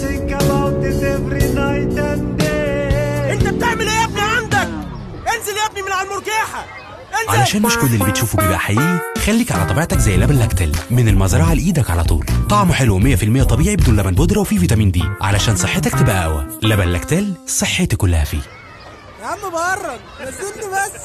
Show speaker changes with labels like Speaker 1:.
Speaker 1: think about it every night and day
Speaker 2: انت بتعمل ايه يا ابني عندك انزل يا ابني من على المرجيحه انزل
Speaker 3: علشان مش كل اللي بتشوفه بيبقى حقيقي خليك على طبيعتك زي لبن لاكتل من المزرعه لايدك على طول طعمه حلو 100% طبيعي بدون لبن بودره وفيه فيتامين دي علشان صحتك تبقى اقوى لبن لاكتل صحتي كلها فيه
Speaker 2: يا عم بهرج نزلني بس